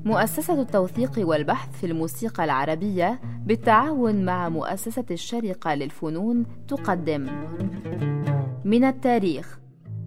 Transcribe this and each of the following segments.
مؤسسة التوثيق والبحث في الموسيقى العربية بالتعاون مع مؤسسة الشرقة للفنون تقدم من التاريخ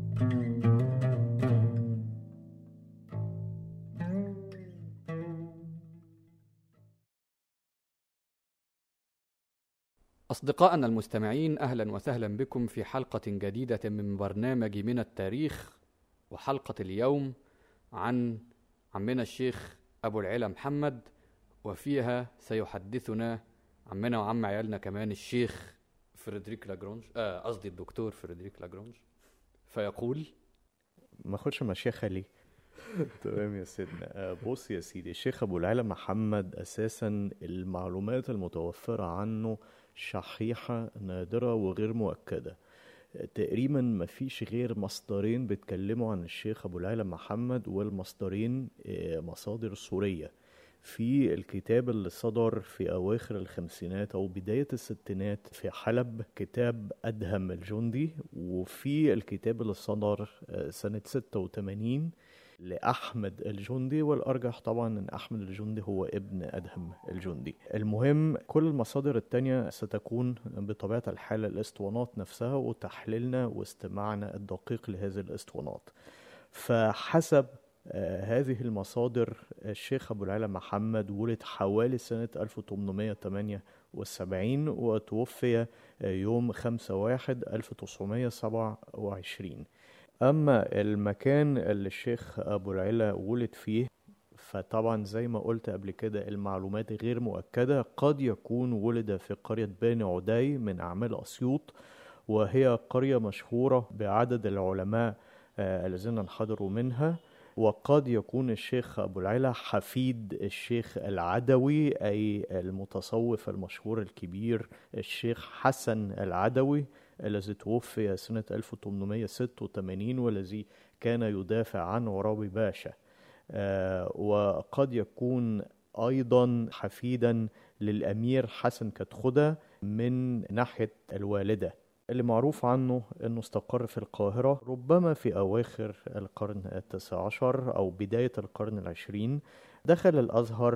أصدقائنا المستمعين أهلا وسهلا بكم في حلقة جديدة من برنامج من التاريخ وحلقة اليوم عن عمنا الشيخ أبو العلا محمد وفيها سيحدثنا عمنا وعم عيالنا كمان الشيخ فريدريك لاجرونج آه، قصدي الدكتور فريدريك لاجرونج فيقول ما اخدش مشيخة ليه تمام يا سيدنا آه، بص يا سيدي الشيخ ابو العلا محمد اساسا المعلومات المتوفرة عنه شحيحة نادرة وغير مؤكدة تقريبا ما فيش غير مصدرين بيتكلموا عن الشيخ ابو العلا محمد والمصدرين آه، مصادر سورية في الكتاب اللي صدر في أواخر الخمسينات أو بداية الستينات في حلب كتاب أدهم الجندي وفي الكتاب اللي صدر آه، سنة 86 لأحمد الجندي والأرجح طبعا أن أحمد الجندي هو ابن أدهم الجندي المهم كل المصادر التانية ستكون بطبيعة الحال الاسطوانات نفسها وتحليلنا واستماعنا الدقيق لهذه الاسطوانات فحسب آه، هذه المصادر الشيخ أبو العلا محمد ولد حوالي سنة 1878 وتوفي آه، يوم 5 واحد 1927 أما المكان اللي الشيخ أبو العلا ولد فيه فطبعا زي ما قلت قبل كده المعلومات غير مؤكدة قد يكون ولد في قرية بني عدي من أعمال أسيوط وهي قرية مشهورة بعدد العلماء آه، الذين انحدروا منها وقد يكون الشيخ أبو العلا حفيد الشيخ العدوي أي المتصوف المشهور الكبير الشيخ حسن العدوي الذي توفي سنة 1886 والذي كان يدافع عن عرابي باشا آه، وقد يكون أيضا حفيدا للأمير حسن كتخدة من ناحية الوالدة اللي معروف عنه أنه استقر في القاهرة ربما في أواخر القرن التاسع عشر أو بداية القرن العشرين دخل الأزهر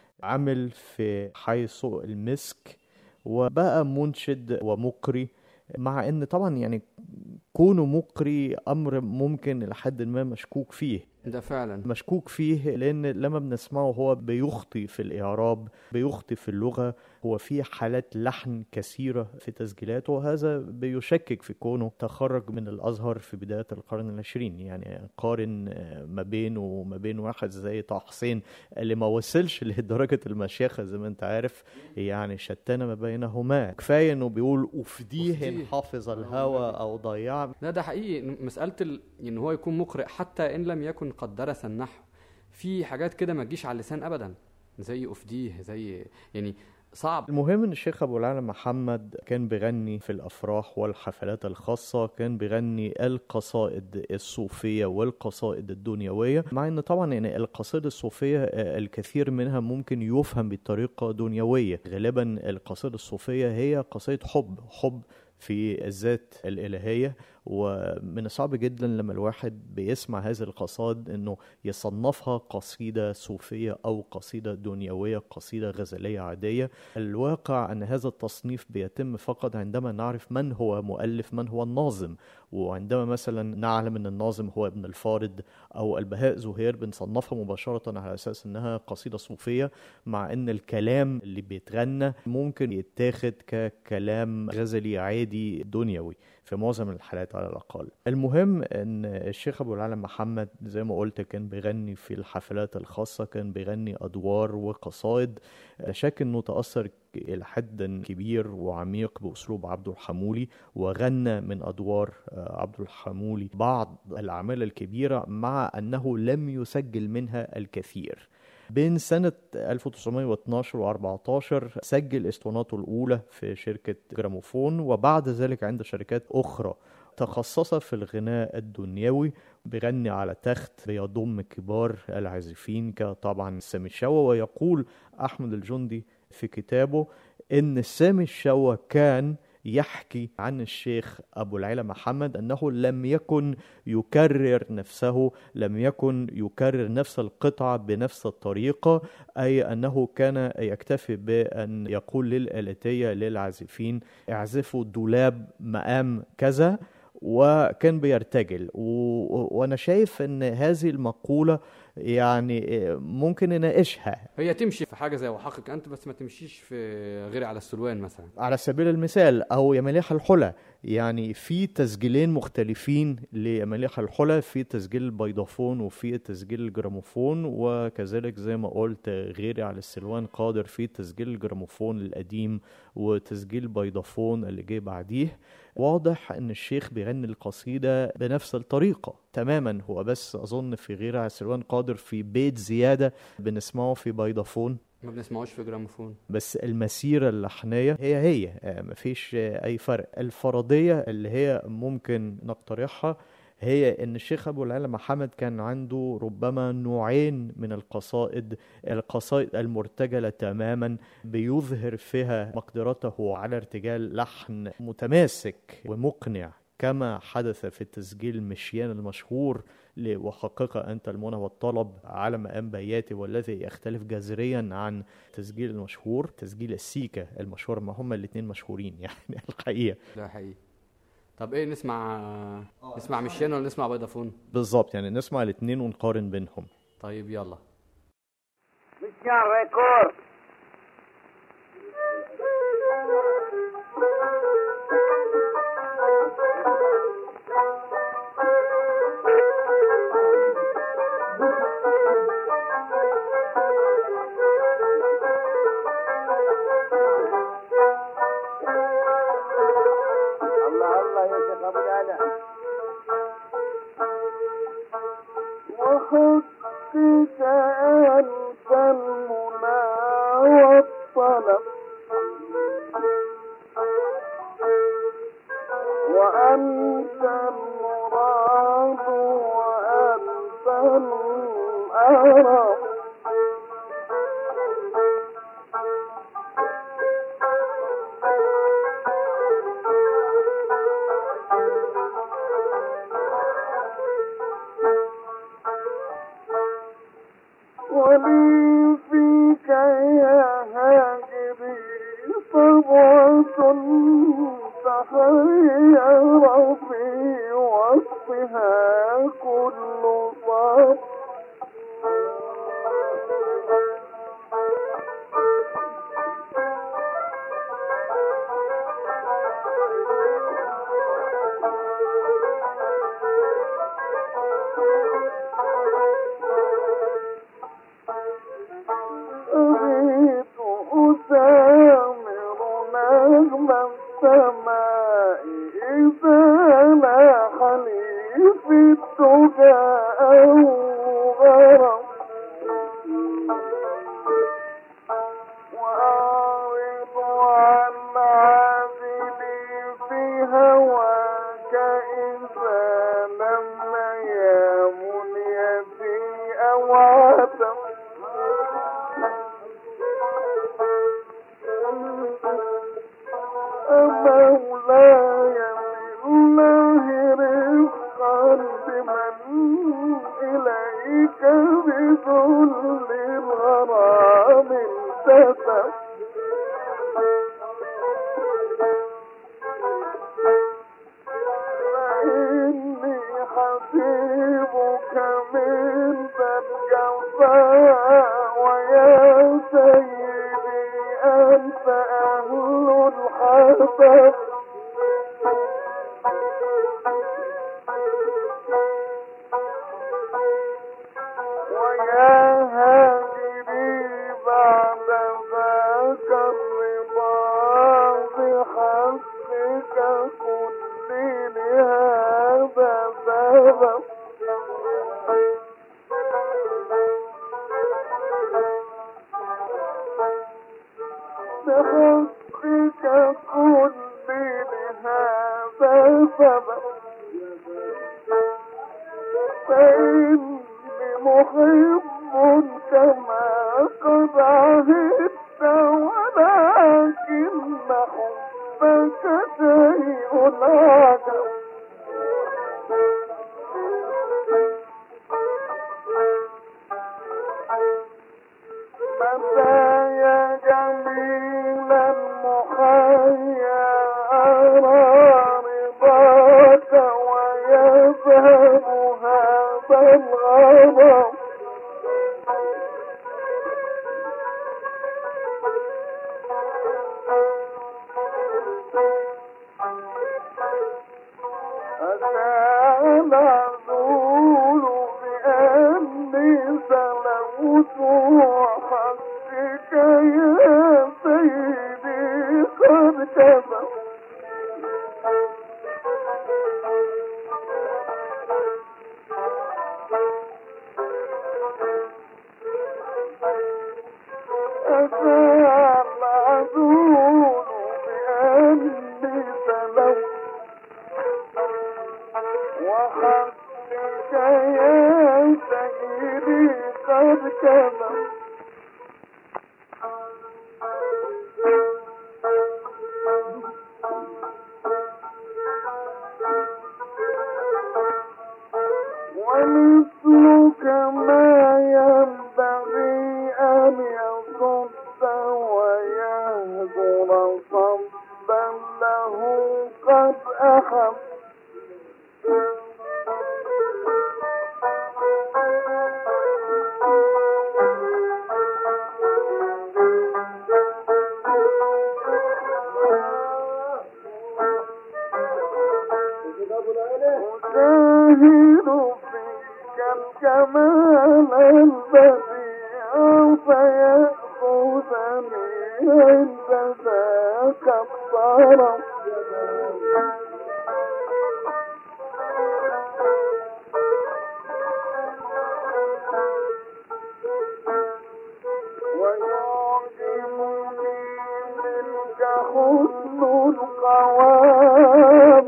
عمل في حي سوق المسك وبقى منشد ومقري مع ان طبعا يعني كونه مقري امر ممكن لحد ما مشكوك فيه ده فعلا مشكوك فيه لان لما بنسمعه هو بيخطي في الاعراب بيخطي في اللغه هو في حالات لحن كثيره في تسجيلاته وهذا بيشكك في كونه تخرج من الازهر في بدايه القرن العشرين يعني قارن آه، ما بينه وما بين واحد زي طه حسين اللي ما وصلش لدرجه المشيخه زي ما انت عارف يعني شتان ما بينهما كفايه انه بيقول افديه أفديه. إن حافظ الهوى او ضيع لا ده حقيقي مسألة ال... ان هو يكون مقرئ حتى ان لم يكن قد درس النحو في حاجات كده ما تجيش على اللسان ابدا زي افديه زي يعني صعب المهم ان الشيخ ابو العلا محمد كان بيغني في الافراح والحفلات الخاصه كان بيغني القصائد الصوفيه والقصائد الدنيويه مع ان طبعا يعني القصائد الصوفيه آه، الكثير منها ممكن يفهم بطريقه دنيويه غالبا القصائد الصوفيه هي قصائد حب حب في الذات الإلهية ومن الصعب جدا لما الواحد بيسمع هذه القصائد انه يصنفها قصيدة صوفية او قصيدة دنيوية قصيدة غزلية عادية الواقع ان هذا التصنيف بيتم فقط عندما نعرف من هو مؤلف من هو الناظم وعندما مثلا نعلم ان الناظم هو ابن الفارض او البهاء زهير بنصنفها مباشرة على اساس انها قصيدة صوفية مع ان الكلام اللي بيتغنى ممكن يتاخد ككلام غزلي عادي دنيوي في معظم الحالات على الأقل المهم أن الشيخ أبو العلا محمد زي ما قلت كان بيغني في الحفلات الخاصة كان بيغني أدوار وقصائد لا شك أنه تأثر إلى حد كبير وعميق بأسلوب عبد الحمولي وغنى من أدوار آه، عبد الحمولي بعض الأعمال الكبيرة مع أنه لم يسجل منها الكثير بين سنة 1912 و 14 سجل اسطواناته الأولى في شركة جراموفون وبعد ذلك عند شركات أخرى تخصص في الغناء الدنيوي بيغني على تخت بيضم كبار العازفين كطبعا سامي الشوا ويقول أحمد الجندي في كتابه إن سامي الشوا كان يحكي عن الشيخ أبو العلا محمد أنه لم يكن يكرر نفسه لم يكن يكرر نفس القطعة بنفس الطريقة أي أنه كان يكتفي بأن يقول للآلتية للعازفين اعزفوا دولاب مقام كذا وكان بيرتجل و... وانا شايف ان هذه المقولة يعني ممكن نناقشها هي تمشي في حاجه زي وحقك انت بس ما تمشيش في غير على السلوان مثلا على سبيل المثال او يا مليح الحلى يعني في تسجيلين مختلفين لمليح الحلى في تسجيل البيضافون وفي تسجيل الجراموفون وكذلك زي ما قلت غيري على السلوان قادر في تسجيل الجراموفون القديم وتسجيل بيضافون اللي جه بعديه واضح ان الشيخ بيغني القصيدة بنفس الطريقة تماما هو بس اظن في غير على السلوان قادر في بيت زيادة بنسمعه في بيضافون ما بنسمعوش في جراموفون بس المسيرة اللحنية هي هي آه، مفيش آه، أي فرق الفرضية اللي هي ممكن نقترحها هي ان الشيخ ابو العلا محمد كان عنده ربما نوعين من القصائد القصائد المرتجله تماما بيظهر فيها مقدرته على ارتجال لحن متماسك ومقنع كما حدث في التسجيل مشيان المشهور ل- وحقق أنت المنى والطلب على مقام بياتي والذي يختلف جذريا عن تسجيل المشهور تسجيل السيكا المشهور ما هما الاتنين مشهورين يعني الحقيقة ده حقيقي طب ايه نسمع نسمع مشيان ولا نسمع بيضافون بالظبط يعني نسمع الاتنين ونقارن بينهم طيب يلا Mission record. الله الله يا شيخ ابو العلا وحقك أنت المنى والطلب وأنت المراد وأنت الأرب ولي فيك يا هاجري طبعة تحير في وصفها كل صف أريد أسامر نغم السماء إذا لاح لي في الدجى أو غرم وأعرض عن عاذلي في هواك إذا لم يمن يدي أو عتم مولاي بالله رفقا بمن إليك بذل الغرام انتسب فإني حسيبك من ذا الجفاء ويا سيدي أنت أهل الحسب ويا هاجري بعد ذاك الرضا بحقك كل لهذا سبب بحقك كل لهذا سبب فإني محب كما قد عهدت ولكن حبك متى جميل المحيا أرى رضاك ويذهب هذا الغضب أتى العذول بأني سلوت وحقك يا سيدي قد كذب أتى العذول بأني سلوت وحقك يا سيدي قد كذب ومثلك ما ينبغي أن يصد ويهجر صبا له قد أحب أجاهد فيك الكمال البديع فيأخذني عند ذاك الطرف ويعجبني منك حسن القوام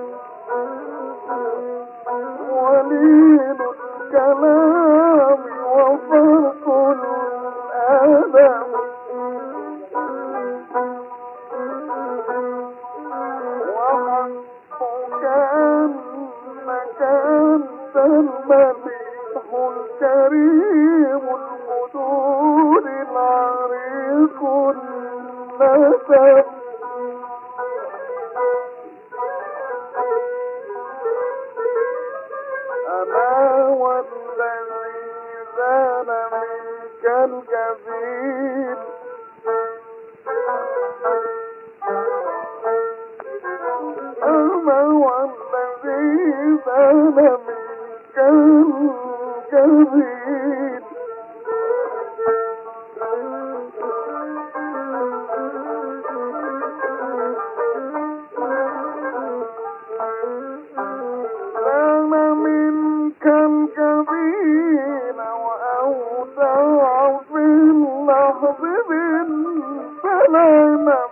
ولين الكلام وفرق الأدب وحسبك أنك أنت المليح الكريم القدور العريق النسب أما والذي زال منك الجبين أما والذي زال منك الجبين كان منك الجبين وأودع في اللحظ من سلامة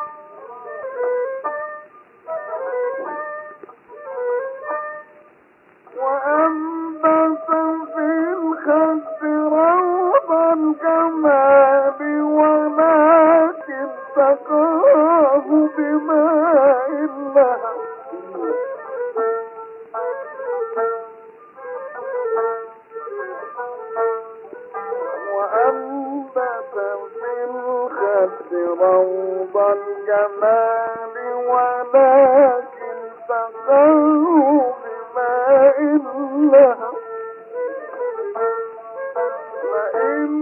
وأنبت في الخد روض الجمال ولكن سقاه بماء اللهب وأنبت في الخد روض الجمال ولكن سقاه بماء اللهب وإن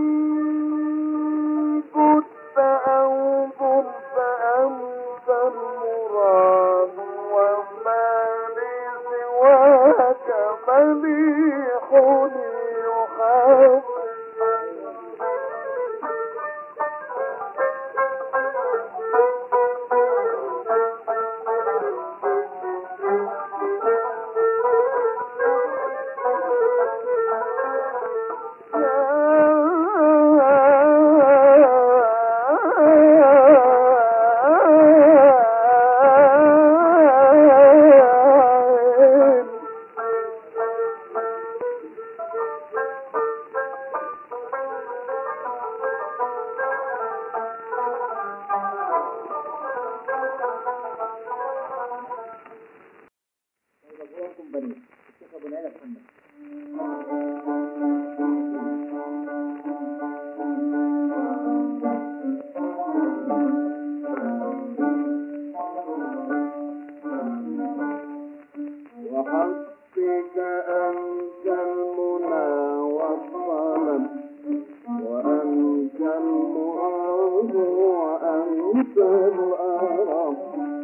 كنت أنظر فأنت المراد وما لي سواك مليح يحب كومباني الشيخ ابو العلا محمد وحسبك أنت المنى والطلب وأنت المراد وأنت الأرب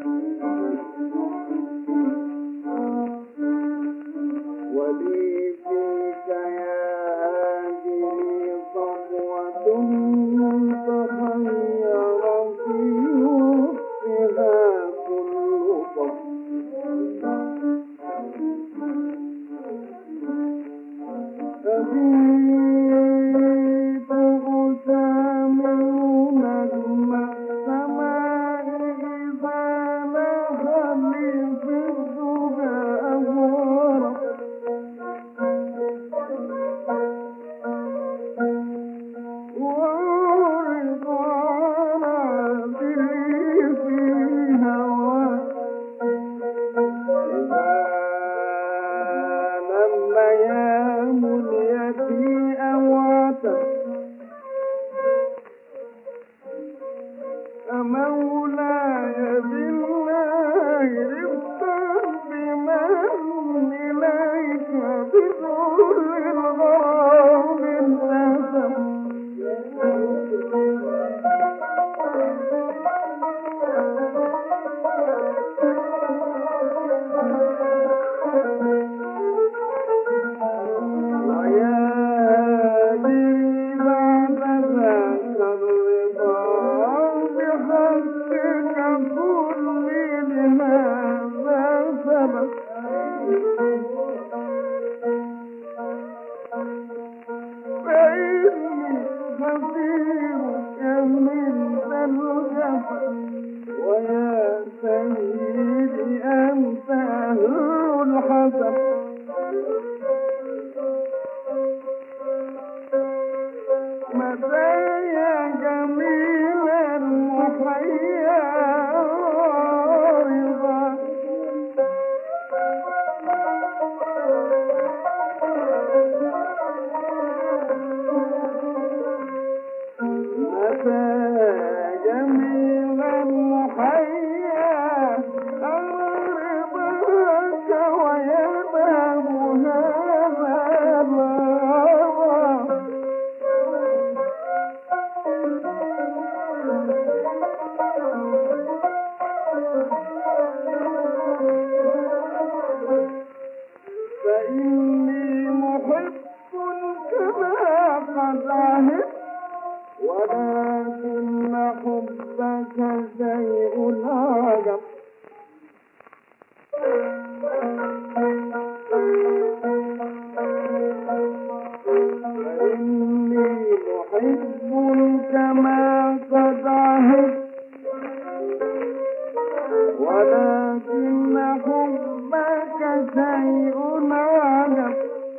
ولي فيك يا هاجري صفوة تخير في وصفها كل صف أبيت أسامر نجم السماء إذا نهلي في الزجى أغوارا وأعرض على ذي في هواك لما يا منيتي أواتا مولاي بالله افتح بمن إليك بذل الغرام الأسف ويا لي بعد ذاك الرضا بحقك كل لهذا سبب فإني خطيرك من ذا الجفا ويا سيدي أنت أهل الحسب مزايا جميلا محيا رضا مزايا جميلا محيا رضاك ويذهب هذا الغضب فإني محب كما قد عهدت ولكن حبك شيء عجب فإني محب كما قد عهدت ولكن حبك شيء عجب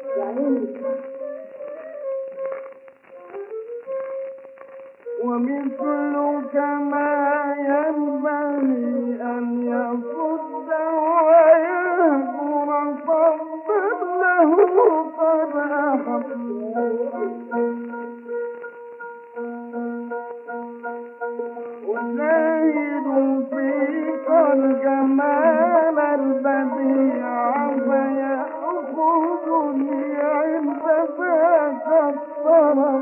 ومثلك ما ينبغي أن يصد ويهجر صبا له قد أحب أزاهد فيك الجمال البديع فيأخذني عند ذاك الطرف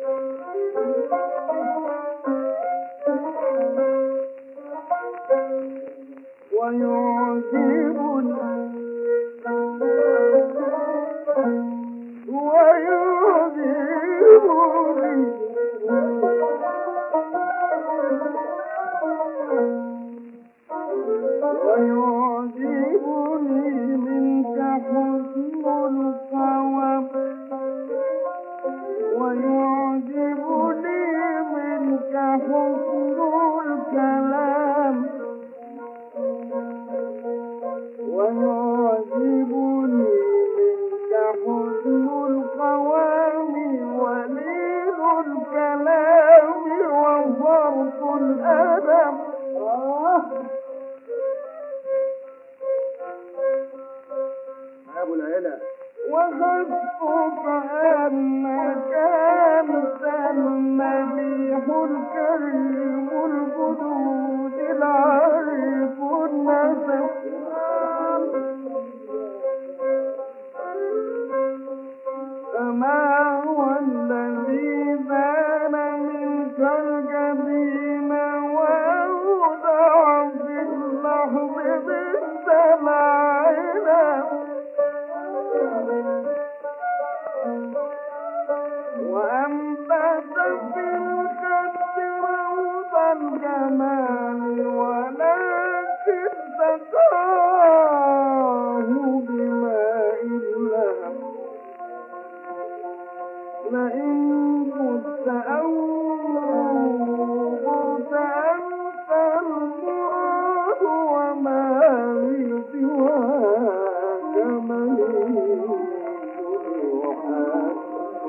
ويعجبني ويعجبني منك حسن القوام ويعجبني منك حسن الكلام ويعجبني منك حسن القوام ولين الكلام وفرط الأدب آه ابو العلا وخفف عنك أنت المليح الكريم الجدود العريف النسب فما هو الذي بان منك القديم وأودع في اللحظ بالسماعنا وأنبت في الخد روض الجمال ولكن سقاه بماء اللهب لئن كنت أو كنت أنت المراد وما لي سواك مليك الوحاد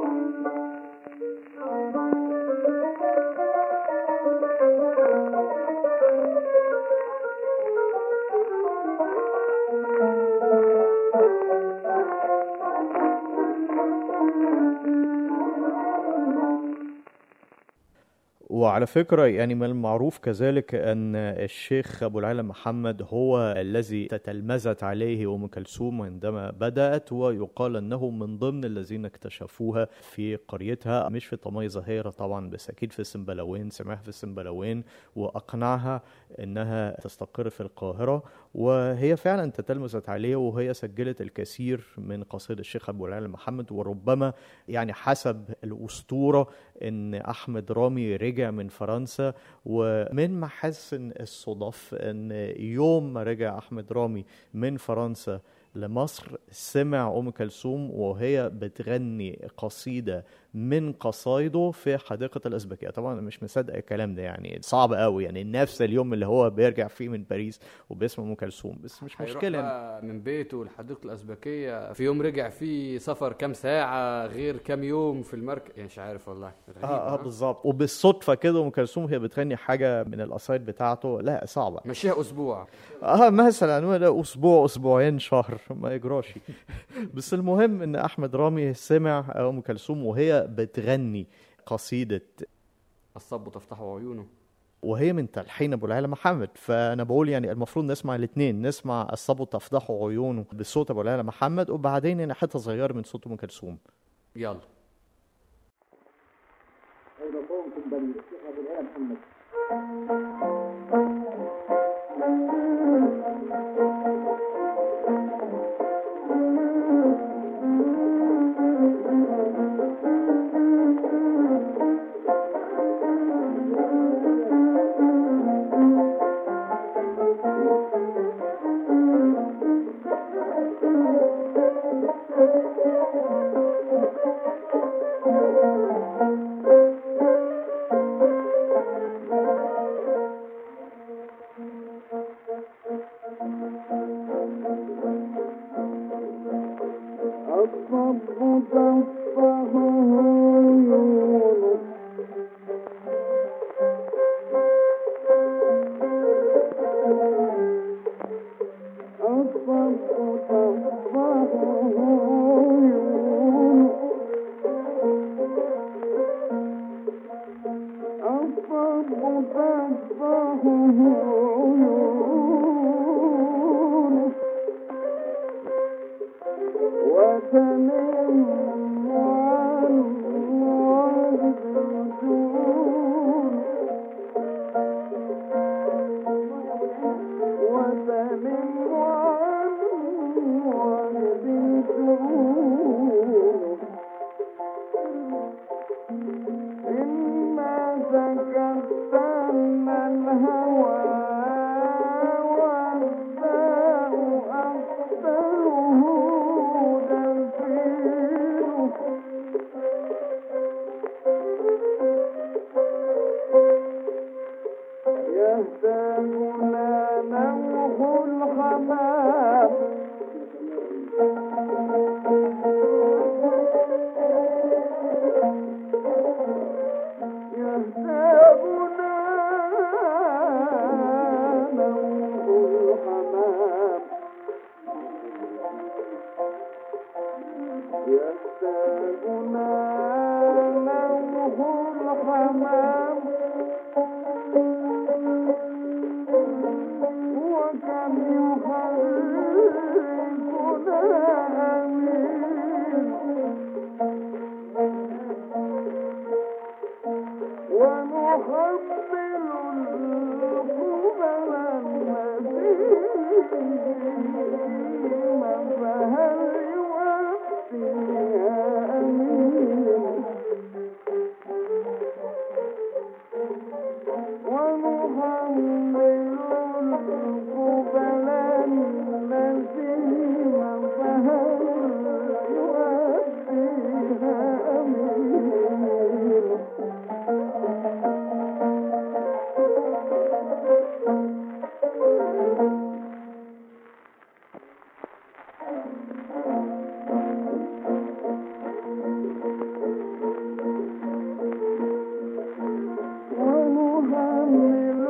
وعلى فكرة يعني من المعروف كذلك أن الشيخ أبو العلا محمد هو الذي تتلمذت عليه أم كلثوم عندما بدأت ويقال أنه من ضمن الذين اكتشفوها في قريتها مش في طمي ظهيرة طبعا بس أكيد في السنبلاوين سمعها في السنبلاوين وأقنعها أنها تستقر في القاهرة وهي فعلا تتلمذت عليه وهي سجلت الكثير من قصيدة الشيخ أبو العلا محمد وربما يعني حسب الأسطورة ان احمد رامي رجع من فرنسا ومن محاسن الصدف ان يوم ما رجع احمد رامي من فرنسا لمصر سمع ام كلثوم وهي بتغني قصيده من قصايده في حديقه الازبكيه طبعا أنا مش مصدق الكلام ده يعني صعب قوي يعني نفس اليوم اللي هو بيرجع فيه من باريس وبيسمع ام كلثوم بس مش هيروح مشكله بقى من بيته لحديقة الأزبكية في يوم رجع فيه سفر كام ساعة غير كام يوم في المركب يعني مش عارف والله غريب اه اه آه. بالظبط وبالصدفه كده ام كلثوم هي بتغني حاجه من القصايد بتاعته لا صعبه مشيها أسبوع اه مثلا ولا اسبوع اسبوعين شهر ما يجراش بس المهم ان احمد رامي سمع ام كلثوم وهي بتغني قصيده الصب تفتح عيونه وهي من تلحين ابو العلا محمد فانا بقول يعني المفروض نسمع الاثنين نسمع الصبو تفضح عيونه بصوت ابو العلا محمد وبعدين يعني حته صغيره من صوت ام كلثوم يلا أين قومكم بني الشيخ ابو العلا محمد الصب تفضح عيونه الصب تفضح عيونه الصب تفضح عيونه وتنم عن الجون وتنم عن الجون إما سكت من الهوى والداء أكثره دفين يحتاجنا نوح الحمام وكم يحركنا أمين ونحمل القبل المسيم فهل يوفيها أمين ونحمل القبل المسيم فهل يوفيها أمين ونحمل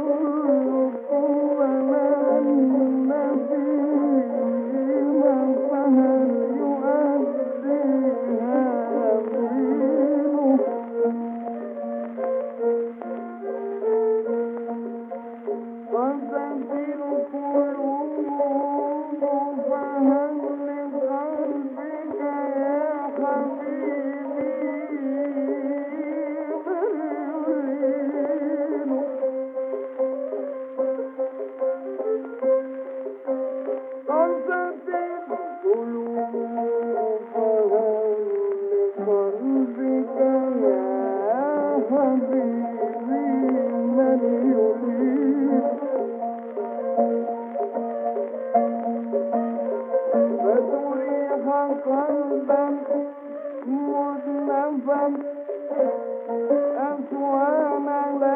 القبل النسيم فهل يؤديها أمينه وتأتي القلوب فهل لقلبك يا حبيبي مريض قصت القلوب فهل لقلبك يا حبيبي من يريد فتريح قلبا مذنبا أسوان لا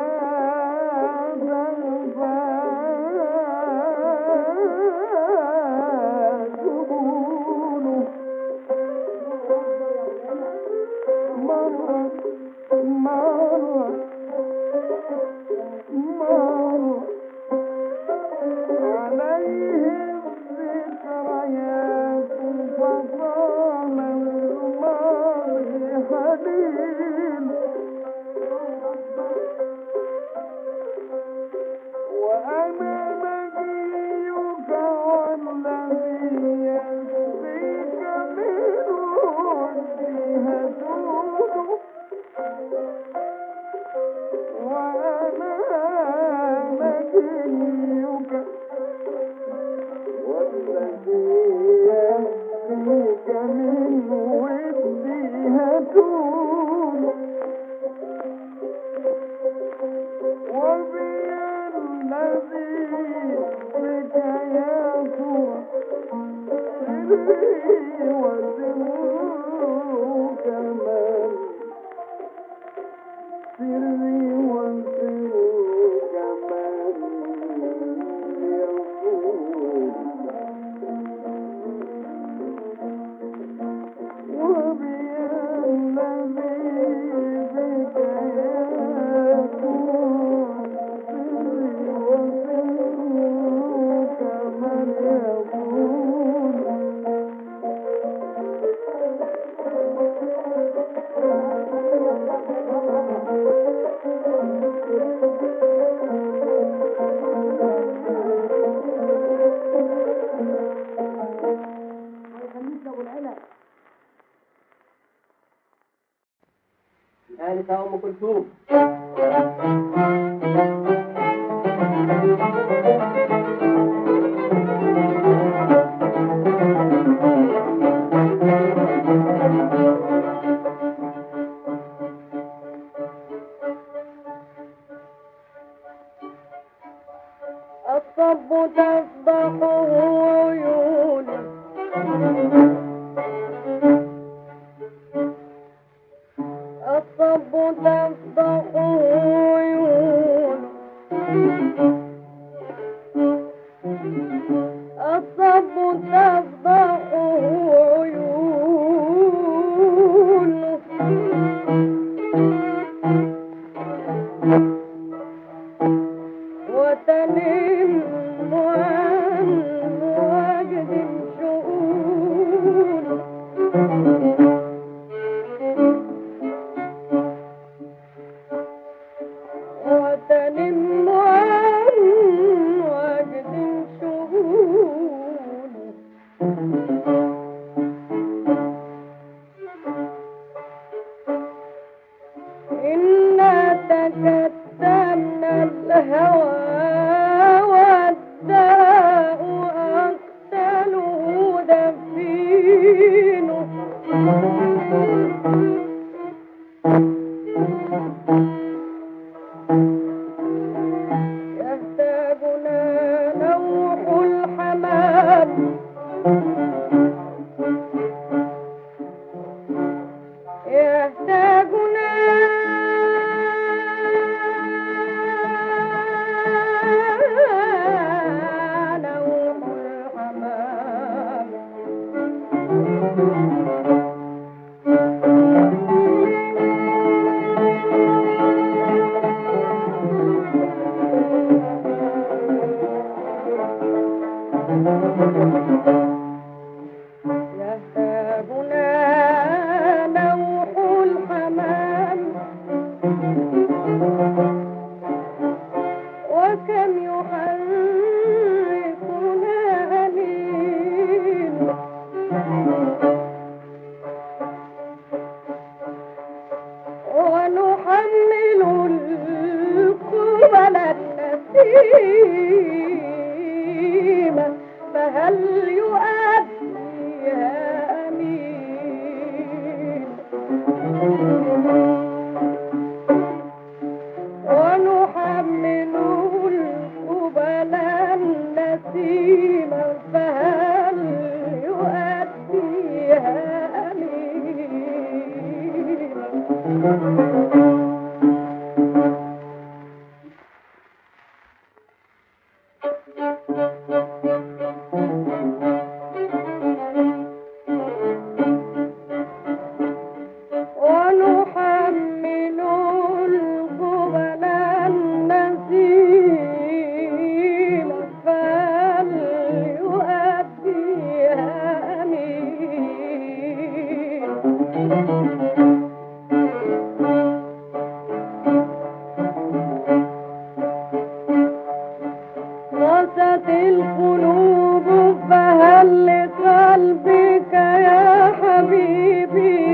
تنفع جبونه مرت مرت مرت عليهم ذكريات فطال الماضي حنين وأنا نبيك والذي يسقيك من وجهه دونه وأنا نبيك والذي يهديك من ودها دونه وبي الذي بك يسوع سري وسرك من سري وسرك من يقول وبي الذي بك يسوع سري وسرك من يقول آنسة أم كلثوم الصب تفضح عيوني الصب تفضح عيوني يهتاجنا نوح الحمام يهتاجنا نوح الحمام يهتاجنا نوح الحمام وكم يحركنا ليل ونحمل القبل النسيم فهل يؤديها أمين ونحمل القبل النسيم فهل يؤديها أمين ونحمل القبل النسيم فليؤديها أمين غست القلوب فهل لقلبك يا حبيبي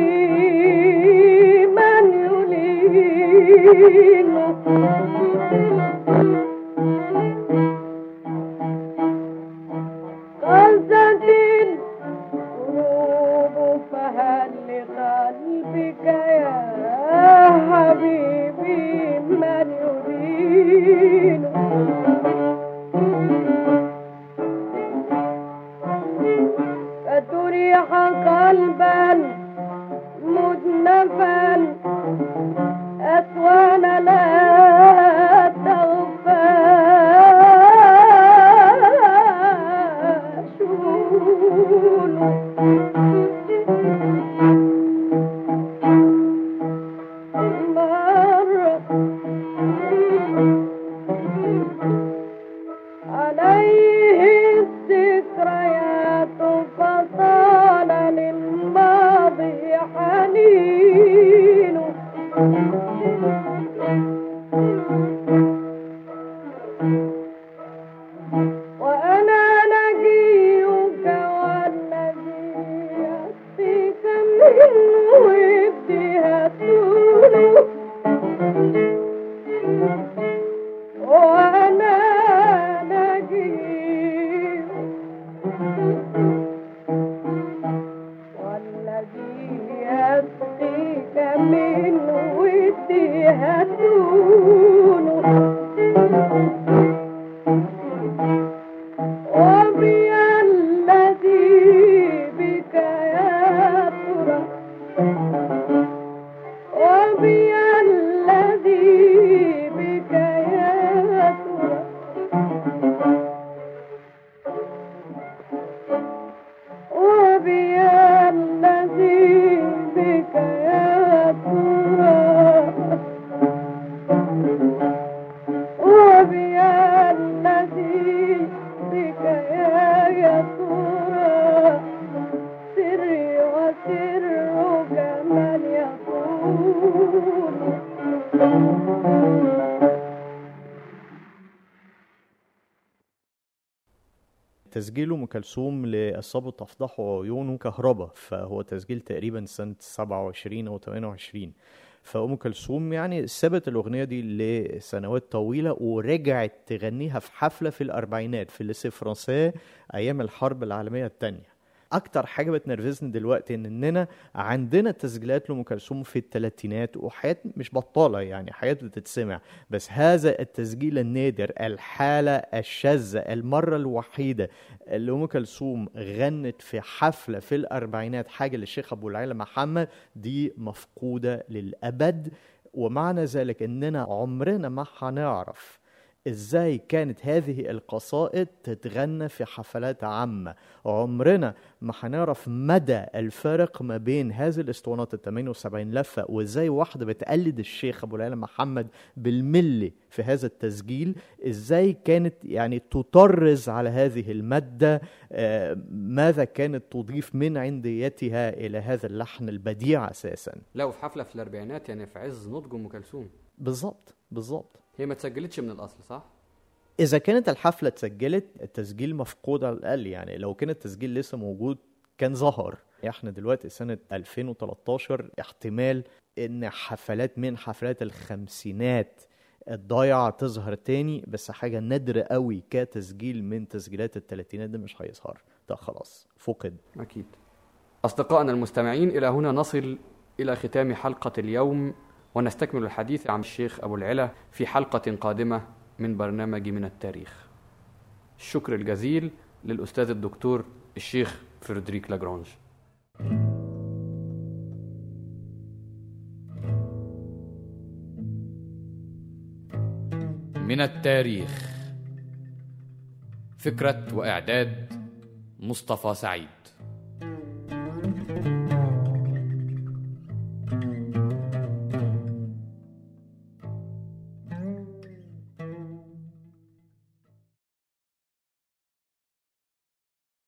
من يلين غست القلوب فهل لقلبك يا حبيبي من يلين فتريح قلبا مدنفا أسوان لا تغفى شول عليه الذكريات فطال للماضي حنين وأنا نجيك والذي يأتيك من ودها طول وأنا نجيب والذي يسقيك من ودها طول وبي الذي بك يا ترى وبي الذي بك يا ترى وبي الذي بك يا ترى وبي الذي بك يا يسوع سري وسرك من يقول تسجيل ام كلثوم للصبر تفضحه عيونه كهربا فهو تسجيل تقريبا سنه 27 او 28 فام كلثوم يعني سابت الاغنيه دي لسنوات طويله ورجعت تغنيها في حفله في الاربعينات في الليسي فرانسيه ايام الحرب العالميه الثانيه اكتر حاجه بتنرفزني دلوقتي ان اننا عندنا تسجيلات لام كلثوم في الثلاثينات وحياه مش بطاله يعني حياه بتتسمع بس هذا التسجيل النادر الحاله الشاذه المره الوحيده اللي ام كلثوم غنت في حفله في الاربعينات حاجه للشيخ ابو العلا محمد دي مفقوده للابد ومعنى ذلك اننا عمرنا ما هنعرف ازاي كانت هذه القصائد تتغنى في حفلات عامة عمرنا ما هنعرف مدى الفرق ما بين هذه الاسطوانات ال 78 لفة وازاي واحدة بتقلد الشيخ ابو العلا محمد بالملي في هذا التسجيل ازاي كانت يعني تطرز على هذه المادة آه، ماذا كانت تضيف من عنديتها الى هذا اللحن البديع اساسا لا وفي حفله في الاربعينات يعني في عز نضج ام كلثوم بالظبط بالظبط هي ما اتسجلتش من الاصل صح إذا كانت الحفلة اتسجلت التسجيل مفقود على الأقل يعني لو كان التسجيل لسه موجود كان ظهر احنا دلوقتي سنة 2013 احتمال ان حفلات من حفلات الخمسينات الضايعة تظهر تاني بس حاجة نادرة قوي كتسجيل من تسجيلات التلاتينات ده مش هيظهر ده خلاص فقد أكيد أصدقائنا المستمعين إلى هنا نصل إلى ختام حلقة اليوم ونستكمل الحديث عن الشيخ أبو العلا في حلقة قادمة من برنامج من التاريخ الشكر الجزيل للأستاذ الدكتور الشيخ فريدريك لاجرانج من التاريخ فكرة وإعداد مصطفى سعيد